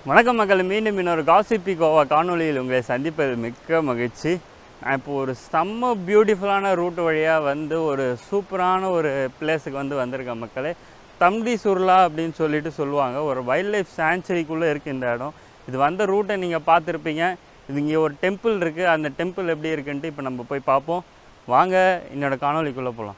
வணக்கம் மக்கள் மீண்டும் இன்னொரு காசிப்பி கோவா காணொளியில் உங்களை சந்திப்பது மிக்க மகிழ்ச்சி நான் இப்போ ஒரு செம்ம பியூட்டிஃபுல்லான ரூட் வழியாக வந்து ஒரு சூப்பரான ஒரு பிளேஸுக்கு வந்து வந்திருக்கேன் மக்களே தம்டி சுர்லா அப்படின்னு சொல்லிட்டு சொல்லுவாங்க ஒரு வைல்ட் லைஃப் சாங்சுரிக்குள்ளே இருக்குது இந்த இடம் இது வந்த ரூட்டை நீங்கள் பார்த்துருப்பீங்க இது இங்கே ஒரு டெம்பிள் இருக்குது அந்த டெம்பிள் எப்படி இருக்குன்ட்டு இப்போ நம்ம போய் பார்ப்போம் வாங்க என்னோட காணொளிக்குள்ளே போகலாம்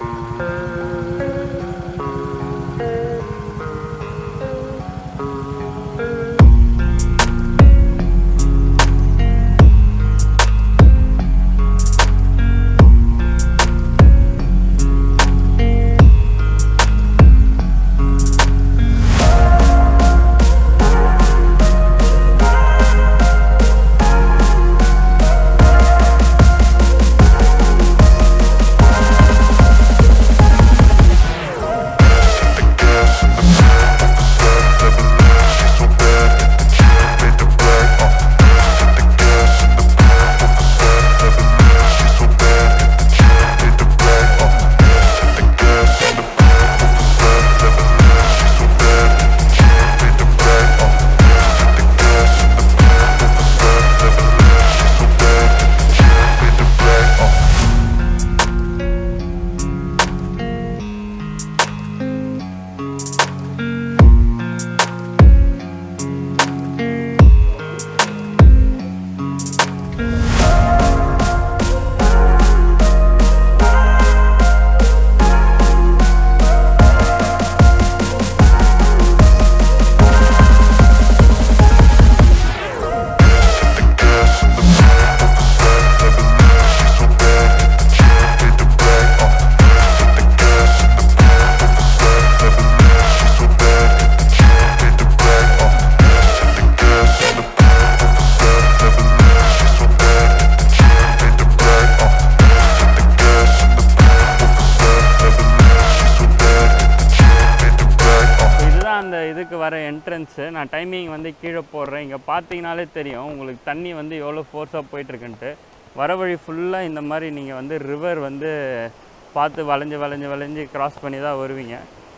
இதுதான் அந்த இதுக்கு வர என்ட்ரன்ஸு நான் டைமிங் வந்து கீழே போடுறேன் இங்கே பார்த்தீங்கனாலே தெரியும் உங்களுக்கு தண்ணி வந்து எவ்வளோ ஃபோர்ஸாக போயிட்டுருக்குன்ட்டு வர வழி ஃபுல்லாக இந்த மாதிரி நீங்கள் வந்து ரிவர் வந்து பார்த்து வளைஞ்சு வளைஞ்சு வளைஞ்சு கிராஸ் பண்ணி தான் வருவீங்க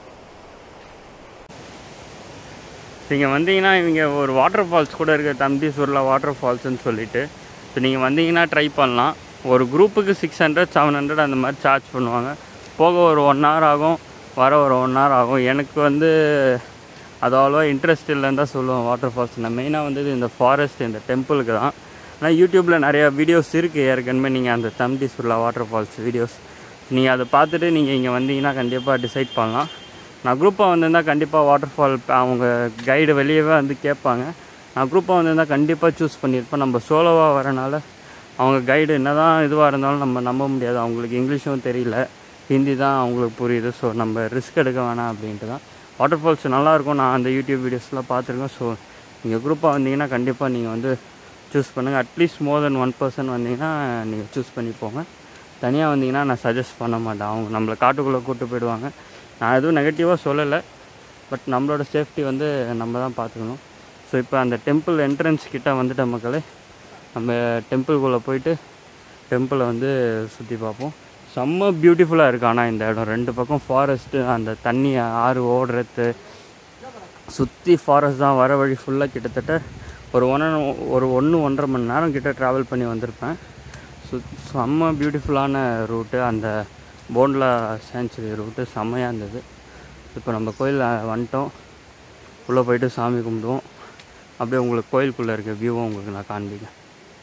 நீங்கள் வந்தீங்கன்னா இங்கே ஒரு வாட்டர் ஃபால்ஸ் கூட இருக்குது தம்பி சுர்லா வாட்டர் ஃபால்ஸ்னு சொல்லிட்டு இப்போ நீங்கள் வந்தீங்கன்னா ட்ரை பண்ணலாம் ஒரு குரூப்புக்கு சிக்ஸ் ஹண்ட்ரட் செவன் ஹண்ட்ரட் அந்த மாதிரி சார்ஜ் பண்ணுவாங்க போக ஒரு ஒன் ஹவர் ஆகும் வர ஒரு ஒன் ஹவர் ஆகும் எனக்கு வந்து அது அவ்வளோவா இன்ட்ரெஸ்ட் இல்லைன்னு தான் சொல்லுவேன் வாட்டர் ஃபால்ஸ் நான் மெயினாக வந்தது இந்த ஃபாரஸ்ட் இந்த டெம்பிளுக்கு தான் ஆனால் யூடியூப்பில் நிறையா வீடியோஸ் இருக்குது ஏற்கனவே நீங்கள் அந்த தம்பி சுர்லா வாட்டர் ஃபால்ஸ் வீடியோஸ் நீங்கள் அதை பார்த்துட்டு நீங்கள் இங்கே வந்தீங்கன்னா கண்டிப்பாக டிசைட் பண்ணலாம் நான் குரூப்பாக வந்திருந்தால் கண்டிப்பாக வாட்டர் ஃபால் அவங்க கைடு வெளியவே வந்து கேட்பாங்க நான் குரூப்பாக வந்திருந்தால் கண்டிப்பாக சூஸ் பண்ணியிருப்பேன் நம்ம சோலோவாக வரனால அவங்க கைடு என்ன தான் இதுவாக இருந்தாலும் நம்ம நம்ப முடியாது அவங்களுக்கு இங்கிலீஷும் தெரியல ஹிந்தி தான் அவங்களுக்கு புரியுது ஸோ நம்ம ரிஸ்க் எடுக்க வேணாம் அப்படின்ட்டு தான் வாட்டர் ஃபால்ஸ் நல்லாயிருக்கும் நான் அந்த யூடியூப் வீடியோஸ்லாம் பார்த்துருக்கேன் ஸோ நீங்கள் குரூப்பாக வந்தீங்கன்னா கண்டிப்பாக நீங்கள் வந்து சூஸ் பண்ணுங்கள் at least more than one person வந்தீங்கன்னா நீங்கள் சூஸ் பண்ணி போங்க தனியாக வந்தீங்கன்னா நான் சஜஸ்ட் பண்ண மாட்டேன் அவங்க நம்மளை காட்டுக்குள்ளே கூப்பிட்டு போயிடுவாங்க நான் எதுவும் நெகட்டிவாக சொல்லலை பட் நம்மளோட சேஃப்டி வந்து நம்ம தான் பார்த்துக்கணும் ஸோ இப்போ அந்த டெம்பிள் என்ட்ரன்ஸ் கிட்ட வந்துட்ட மக்களே நம்ம டெம்பிள்குள்ளே போயிட்டு டெம்பிளை வந்து சுற்றி பார்ப்போம் செம்ம பியூட்டிஃபுல்லாக இருக்குது ஆனால் இந்த இடம் ரெண்டு பக்கம் ஃபாரஸ்ட்டு அந்த தண்ணி ஆறு ஓடுறது சுற்றி ஃபாரஸ்ட் தான் வர வழி ஃபுல்லாக கிட்டத்தட்ட ஒரு ஒன் ஒரு ஒன்று ஒன்றரை மணி நேரம் கிட்ட ட்ராவல் பண்ணி வந்திருப்பேன் சு செம்ம பியூட்டிஃபுல்லான ரூட்டு அந்த போன்லா சேஞ்சுரி ரூட்டு செம்மையாக இருந்தது இப்போ நம்ம கோயில் வந்துட்டோம் உள்ளே போயிட்டு சாமி கும்பிடுவோம் அப்படியே உங்களுக்கு கோயிலுக்குள்ளே இருக்க வியூவும் உங்களுக்கு நான் காண்பிக்கிறேன்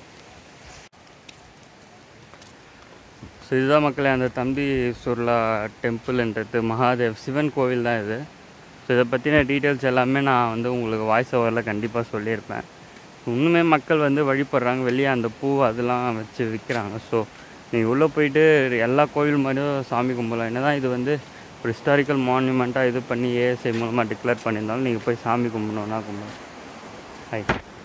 ஸோ இதுதான் மக்களே அந்த தம்பி சுர்லா டெம்பிள்ன்றது மகாதேவ் சிவன் கோவில் தான் இது ஸோ இதை பற்றின டீட்டெயில்ஸ் எல்லாமே நான் வந்து உங்களுக்கு வாய்ஸ் ஓவரில் கண்டிப்பாக சொல்லியிருப்பேன் இன்னுமே மக்கள் வந்து வழிபடுறாங்க வெளியே அந்த பூ அதெல்லாம் வச்சு விற்கிறாங்க ஸோ நீங்கள் உள்ளே போயிட்டு எல்லா கோவில் மாதிரியும் சாமி கும்பலாம் என்ன தான் இது வந்து ஒரு ஹிஸ்டாரிக்கல் மான்யூமெண்ட்டாக இது பண்ணி ஏஎஸ்ஐ மூலமாக டிக்ளேர் பண்ணியிருந்தாலும் நீங்கள் போய் சாமி கும்பிடணுன்னா கும்பிடணும் ஹை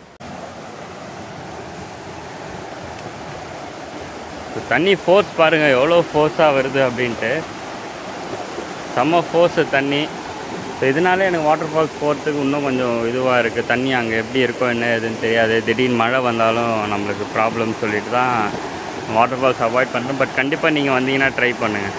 இப்போ தண்ணி ஃபோர்ஸ் பாருங்கள் எவ்வளோ ஃபோர்ஸாக வருது அப்படின்ட்டு செம்ம ஃபோர்ஸு தண்ணி ஸோ இதனால எனக்கு வாட்டர் ஃபால்ஸ் போகிறதுக்கு இன்னும் கொஞ்சம் இதுவாக இருக்குது தண்ணி அங்கே எப்படி இருக்கோ என்ன ஏதுன்னு தெரியாது திடீர்னு மழை வந்தாலும் நம்மளுக்கு ப்ராப்ளம் சொல்லிட்டு தான் வாட்டர் ஃபால்ஸ் அவாய்ட் பண்ணுறேன் பட் கண்டிப்பாக நீங்கள் வந்தீங்கன்னா ட்ரை பண்ணுங்கள்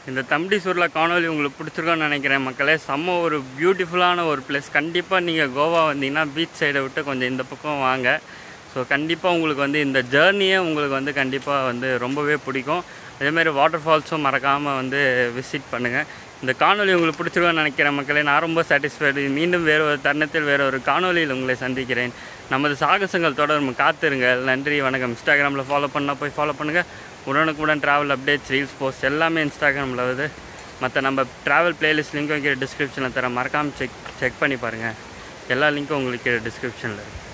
இந்த தம்பி சுருளா காணொலி உங்களுக்கு பிடிச்சிருக்கோன்னு நினைக்கிறேன் மக்களே செம்ம ஒரு பியூட்டிஃபுல்லான ஒரு பிளேஸ் கண்டிப்பாக நீங்கள் கோவா வந்தீங்கன்னா பீச் சைடை விட்டு கொஞ்சம் இந்த பக்கம் வாங்க ஸோ கண்டிப்பாக உங்களுக்கு வந்து இந்த ஜேர்னியே உங்களுக்கு வந்து கண்டிப்பாக வந்து ரொம்பவே பிடிக்கும் அதேமாதிரி வாட்டர் ஃபால்ஸும் மறக்காமல் வந்து விசிட் பண்ணுங்கள் இந்த காணொலி உங்களுக்கு பிடிச்சிருக்கோன்னு நினைக்கிறேன் மக்களே நான் ரொம்ப சாட்டிஸ்ஃபைடு மீண்டும் வேறு ஒரு தருணத்தில் வேறு ஒரு காணொலியில் உங்களை சந்திக்கிறேன் நமது சாகசங்கள் தொடரும் காத்திருங்கள் நன்றி வணக்கம் இன்ஸ்டாகிராமில் ஃபாலோ பண்ணால் போய் ஃபாலோ பண்ணுங்கள் உடனுக்குடன் ட்ராவல் அப்டேட்ஸ் ரீல்ஸ் போஸ்ட் எல்லாமே இன்ஸ்டாகிராமில் வருது மற்ற நம்ம ட்ராவல் பிளேலிஸ்ட் லிங்க்கும் கீழே டிஸ்கிரிப்ஷனில் தர மறக்காமல் செக் செக் பண்ணி பாருங்கள் எல்லா லிங்க்கும் உங்களுக்கு டிஸ்கிரிப்ஷனில் இருக்குது